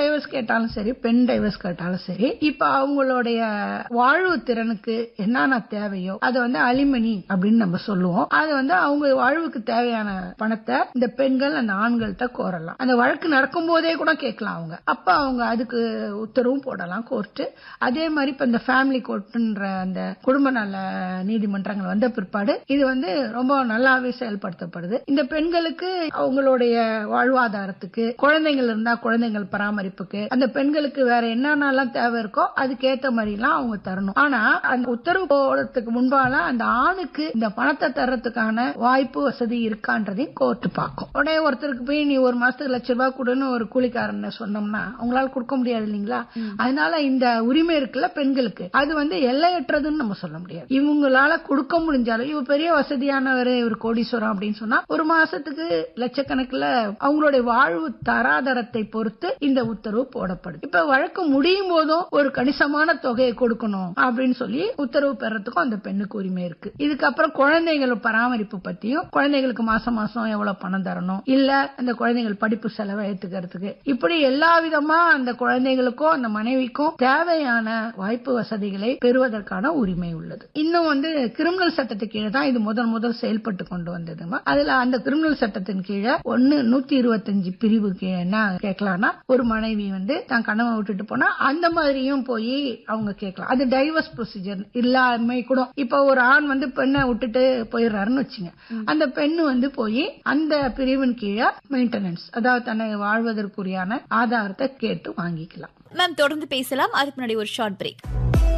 divorce கேட்டாலும் சரி பெண் டைவர்ஸ் கேட்டாலும் சரி இப்ப அவங்களுடைய வாழ்வு திறனுக்கு என்னென்ன தேவையோ அதை வந்து அலிமணி அப்படின்னு நம்ம சொல்லுவோம் அது வந்து அவங்க வாழ்வுக்கு தேவையான பணத்தை இந்த பெண்கள் அந்த ஆண்கள்கிட்ட கோரலாம் அந்த வழக்கு நடக்கும் போதே கூட கேட்கலாம் அவங்க அப்ப அவங்க அதுக்கு உத்தரவும் போடலாம் கோர்ட்டு அதே மாதிரி இப்ப இந்த ஃபேமிலி கோர்ட்டுன்ற அந்த குடும்ப நல நீதிமன்றங்கள் வந்த பிற்பாடு இது வந்து ரொம்ப நல்லாவே செயல்படுத்தப்படுது இந்த பெண்களுக்கு அவங்களுடைய வாழ்வாதாரத்துக்கு குழந்தைகள் இருந்தா குழந்தைகள் பராமரிப்புக்கு அந்த பெண்களுக்கு வேற என்னென்னலாம் தேவை இருக்கோ அதுக்கேத்த மாதிரி எல்லாம் அவங்க தரணும் ஆனா அந்த உத்தரவு போடுறதுக்கு முன்பால அந்த ஆணுக்கு இந்த பணத்தை தர்றதுக்கான வாய்ப்பு வசதி இருக்கான்றதையும் கோர்ட்டு பார்க்கும் உடனே ஒருத்தருக்கு போய் நீ ஒரு மாசத்துக்கு லட்ச ரூபாய் கொடுன்னு ஒரு கூலிக்காரன் சொன்னோம்னா அவங்களால கொடுக்க முடியாது இல்லைங்களா அதனால இந்த உரிமை இருக்குல்ல பெண்களுக்கு அது வந்து எல்லையற்றதுன்னு நம்ம சொல்ல முடியாது இவங்களால கொடுக்க முடிஞ்சாலும் இவ பெரிய வசதியானவர் இவர் கோடீஸ்வரம் அப்படின்னு சொன்னா ஒரு மாசத்துக்கு லட்சக்கணக்கில் அவங்களுடைய வாழ்வு தராதரத்தை பொறுத்து இந்த உத்தரவு போடப்படுது இப்ப வழக்கு முடியும் போதும் ஒரு கணிசமான தொகையை கொடுக்கணும் அப்படின்னு சொல்லி உத்தரவு பெறத்துக்கும் அந்த பெண்ணுக்கு உரிமை இருக்கு இதுக்கப்புறம் குழந்தைகள் பராமரிப்பு பத்தியும் குழந்தைகளுக்கு மாசம் மாசம் எவ்வளவு பணம் தரணும் இல்ல அந்த குழந்தைகள் படிப்பு செலவை ஏத்துக்கிறதுக்கு இப்படி எல்லா விதமா அந்த குழந்தைகளுக்கும் அந்த மனைவிக்கும் தேவையான வாய்ப்பு வசதிகளை பெறுவதற்கான உரிமை உள்ளது இன்னும் வந்து கிரிமினல் சட்டத்துக்கு கீழே தான் இது முதல் முதல் செயல்பட்டு கொண்டு வந்ததுமா அதுல அந்த கிரிமினல் சட்டத்தின் கீழே ஒன்னு நூத்தி இருபத்தஞ்சு பிரிவுக்கு என்ன கேட்கலாம்னா ஒரு மனைவி வந்து தான் கணவன் விட்டுட்டு போனா அந்த மாதிரியும் போய் அவங்க கேட்கலாம் அது டைவர்ஸ் ப்ரொசீஜர் இல்லாம கூட இப்ப ஒரு ஆண் வந்து பெண்ணை விட்டுட்டு போயிடுறாருன்னு வச்சுங்க அந்த பெண்ணு வந்து போய் அந்த பிரிவின் கீழே மெயின்டெனன்ஸ் அதாவது தன்னை வாழ்வதற்குரியான ஆதாரத்தை கேட்டு வாங்கிக்கலாம் மேம் தொடர்ந்து பேசலாம் அதுக்கு முன்னாடி ஒரு ஷார்ட் பிரேக்